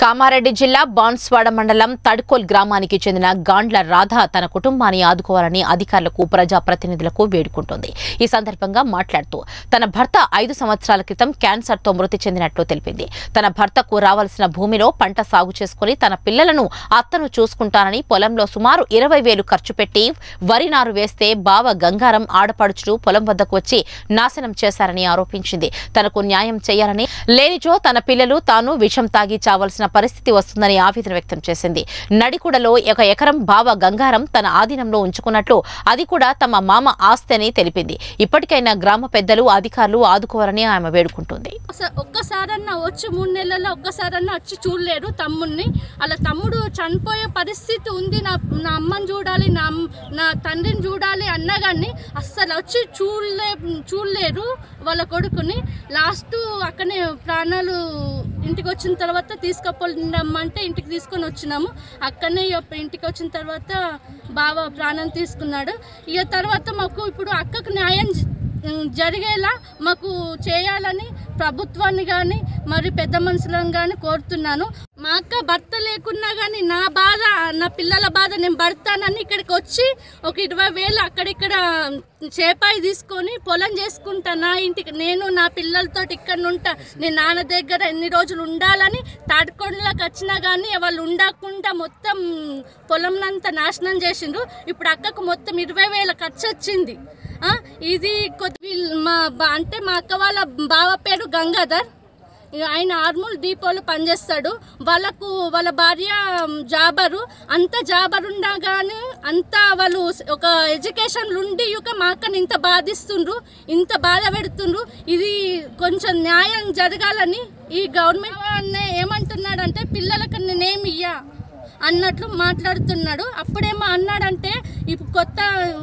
కామారెడ్డి జిల్లా బాన్స్వాడ మండలం తడ్కోల్ గ్రామానికి చెందిన గాండ్ల రాధ తన కుటుంబాన్ని ఆదుకోవాలని అధికారులకు ప్రజాప్రతినిధులకు వేడుకుంటోంది ఈ సందర్భంగా మాట్లాడుతూ తన భర్త ఐదు సంవత్సరాల క్రితం క్యాన్సర్తో మృతి చెందినట్లు తెలిపింది తన భర్తకు రావాల్సిన భూమిలో పంట సాగు చేసుకుని తన పిల్లలను అత్తను చూసుకుంటానని పొలంలో సుమారు ఇరవై వేలు ఖర్చు పెట్టి వరి నారు వేస్తే బావ గంగారం ఆడపడుచులు పొలం వద్దకు వచ్చి నాశనం చేశారని ఆరోపించింది తనకు న్యాయం చేయాలని లేనిచో తన పిల్లలు తాను విషం తాగి చావాల్సిన పరిస్థితి వస్తుందని ఆవేదన వ్యక్తం చేసింది నడికుడలో ఒక ఎకరం బావ గంగారం తన ఆధీనంలో ఉంచుకున్నట్లు అది కూడా తమ మామ ఆస్తి అని తెలిపింది ఇప్పటికైనా గ్రామ పెద్దలు అధికారులు ఆదుకోవాలని ఆమె వేడుకుంటుంది ఒక్కసా- ఒక్కసారన్నా వచ్చి మూడు నెలల్లో ఒక్కసారన్నా వచ్చి చూడలేరు తమ్ముడిని అలా తమ్ముడు చనిపోయే పరిస్థితి ఉంది నా నా అమ్మని చూడాలి నా అమ్- నా తండ్రిని చూడాలి అన్నా కానీ అస్సలు వచ్చి చూడలే చూడలేరు వాళ్ళ కొడుకుని లాస్ట్ అక్కనే ప్రాణాలు ఇంటికి వచ్చిన తర్వాత తీసుకుపోండమ్మంటే ఇంటికి తీసుకొని వచ్చినాము అక్కడనే ఇక ఇంటికి వచ్చిన తర్వాత బావ ప్రాణం తీసుకున్నాడు ఇక తర్వాత మాకు ఇప్పుడు అక్కకు న్యాయం జ- ఉమ్, జరిగేలా మాకు చేయాలని ప్రభుత్వాన్ని కానీ మరి పెద్ద మనుషులను కానీ కోరుతున్నాను మా అక్క భర్త లేకున్నా కానీ నా బాధ నా పిల్లల బాధ నేను పడతానని ఇక్కడికి వచ్చి ఒక ఇరవై వేలు అక్కడిక్కడ చేపాయి తీసుకొని పొలం చేసుకుంటా నా ఇంటికి నేను నా పిల్లలతో ఇక్కడ ఉంటా నేను నాన్న దగ్గర ఎన్ని రోజులు ఉండాలని తాటికొండలకు వచ్చినా కానీ వాళ్ళు ఉండకుండా మొత్తం పొలంనంతా నాశనం చేసిండ్రు ఇప్పుడు అక్కకు మొత్తం ఇరవై వేల ఖర్చు వచ్చింది ఆ, ఇది కొద్ది వీళ్ళ- మా బా- అంటే మా అక్క వాళ్ళ బావ పేరు గంగాధర్ ఇక ఆయన ఆర్మూల్ డిపోలో పనిచేస్తాడు వాళ్ళకు వాళ్ళ భార్య మ్, జాబరు అంత జాబర్ ఉన్నా కానీ అంత వాళ్ళు స్- ఒక ఎడ్యుకేషన్ ఉండి ఇక మా అక్కని ఇంత బాధిస్తుండ్రు ఇంత బాధ పెడుతుండ్రు ఇది కొంచెం న్యాయం జరగాలని ఈ గవర్నమెంట్ ఏమంటున్నాడంటే పిల్లలకు నేనేమి ఇయ్యా అన్నట్లు మాట్లాడుతున్నాడు అప్పుడేమో అన్నాడంటే ఇప్పుడు కొత్త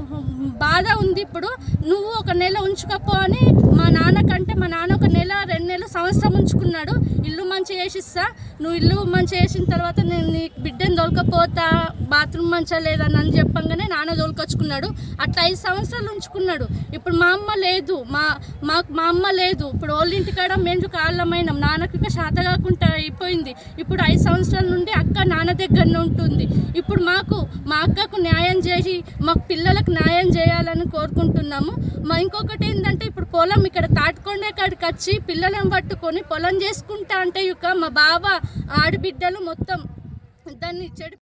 బాధ ఉంది ఇప్పుడు నువ్వు ఒక నెల ఉంచుకపో అని మా నాన్నకంటే మా నాన్న ఒక నెల రెండు నెలలు సంవత్సరం ఉంచుకున్నాడు ఇల్లు మంచి చేసిస్తా నువ్వు ఇల్లు మంచి చేసిన తర్వాత నేను నీ బిడ్డని దొలకపోతా బాత్రూమ్ మంచిగా లేదని అని చెప్పంగానే నాన్న దొలకొచ్చుకున్నాడు అట్లా ఐదు సంవత్సరాలు ఉంచుకున్నాడు ఇప్పుడు మా అమ్మ లేదు మా మా మా అమ్మ లేదు ఇప్పుడు వాళ్ళ ఇంటికాడ మేము కాళ్ళమైనాం నాన్నకి ఇక శాత కాకుండా అయిపోయింది ఇప్పుడు ఐదు సంవత్సరాల నుండి అక్క నాన్న దగ్గరనే ఉంటుంది ఇప్పుడు మాకు మా అక్కకు న్యాయం చేసి మాకు పిల్లలకు న్యాయం చేయాలని కోరుకుంటున్నాము మా ఇంకొకటి ఏంటంటే ఇప్పుడు పొలం ఇక్కడ తాటుకొండే కాడికి వచ్చి పిల్లలను పట్టుకొని పొలం చేసుకుంటా అంటే ఇక మా బావ ఆడబిడ్డలు మొత్తం దాన్ని చెడు